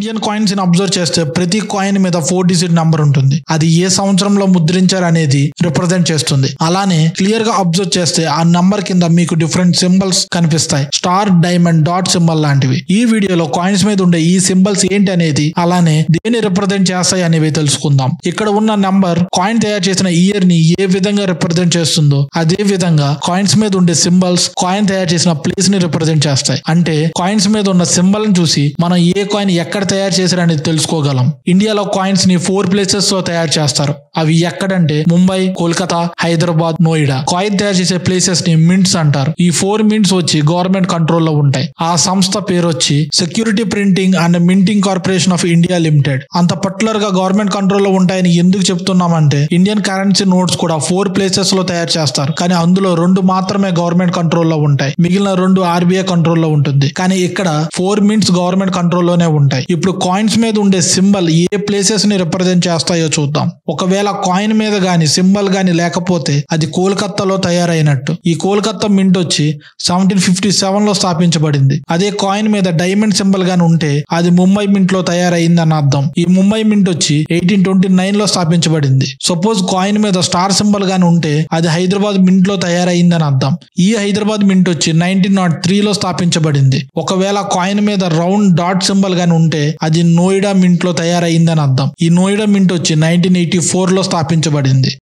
Indian coins ని observe చేస్తే ప్రతి కాయిన్ మీద ఫోర్ డిజిట్ నంబర్ ఉంటుంది అది ఏ సంవత్సరంలో ముద్రించారు అనేది రిప్రజెంట్ చేస్తుంది అలానే క్లియర్ గా అబ్జర్వ్ చేస్తే ఆ నంబర్ కింద మీకు డిఫరెంట్ సింబల్స్ కనిపిస్తాయి స్టార్ డైమండ్ డాట్ సింబల్ లాంటివి ఈ వీడియోలో కాయిన్స్ మీద ఉండే ఈ సింబల్స్ ఏంటి అనేది అలానే దేని రిప్రజెంట్ చేస్తాయి అనేవి తెలుసుకుందాం ఇక్కడ ఉన్న నంబర్ కాయిన్ తయారు చేసిన ఇయర్ ని ఏ విధంగా రిప్రజెంట్ చేస్తుందో అదే విధంగా కాయిన్స్ మీద ఉండే సింబల్స్ కాయిన్ తయారు చేసిన ప్లేస్ ని రిప్రజెంట్ చేస్తాయి అంటే కాయిన్స్ మీద ఉన్న సింబల్ ని చూసి మనం ఏ కాయిన్ ఎక్కడ తయారు చేశారు అనేది తెలుసుకోగలం ఇండియాలో కాయిన్స్ ని ఫోర్ ప్లేసెస్ లో తయారు చేస్తారు అవి ఎక్కడంటే ముంబై కోల్కతా హైదరాబాద్ నోయిడా కాయిన్ తయారు చేసే ప్లేసెస్ ని మింట్స్ అంటారు ఈ ఫోర్ మింట్స్ వచ్చి గవర్నమెంట్ కంట్రోల్ లో ఉంటాయి ఆ సంస్థ పేరు వచ్చి security printing and minting corporation of India limited అంత పర్టికులర్ గా గవర్నమెంట్ కంట్రోల్ లో ఉంటాయని ఎందుకు చెప్తున్నామంటే ఇండియన్ కరెన్సీ నోట్స్ కూడా ఫోర్ ప్లేసెస్ లో తయారు చేస్తారు కానీ అందులో రెండు మాత్రమే గవర్నమెంట్ కంట్రోల్ లో ఉంటాయి మిగిలిన రెండు ఆర్బీఐ కంట్రోల్ లో ఉంటుంది కానీ ఇక్కడ ఫోర్ మింట్స్ గవర్నమెంట్ కంట్రోల్ లోనే ఉంటాయి ఇప్పుడు కాయిన్స్ మీద ఉండే సింబల్ ఏ ప్లేసెస్ ని రిప్రజెంట్ చేస్తాయో చూద్దాం ఒకవేళ కాయిన్ మీద గాని సింబల్ గాని లేకపోతే అది కోల్కత్తాలో తయారైనట్టు ఈ కోల్కత్తా మింట్ వచ్చి సెవెంటీన్ ఫిఫ్టీ సెవెన్ లో స్థాపించబడింది అదే కాయిన్ మీద డైమండ్ సింబల్ గాని ఉంటే అది ముంబై మింట్ లో తయారైంది అని అర్థం ఈ ముంబై మింట్ వచ్చి ఎయిటీన్ ట్వంటీ నైన్ లో స్థాపించబడింది సపోజ్ కాయిన్ మీద స్టార్ సింబల్ గాని ఉంటే అది హైదరాబాద్ మింట్ లో తయారైంది అని అర్థం ఈ హైదరాబాద్ మింట్ వచ్చి నైన్టీన్ నాట్ త్రీ లో స్థాపించబడింది ఒకవేళ కాయిన్ మీద రౌండ్ డాట్ సింబల్ గాని ఉంటే అది నోయిడా మింట్ లో తయారైంది అని అర్థం ఈ నోయిడా మింట్ వచ్చి నైన్టీన్ ఎయిటీ ఫోర్ లో స్థాపించబడింది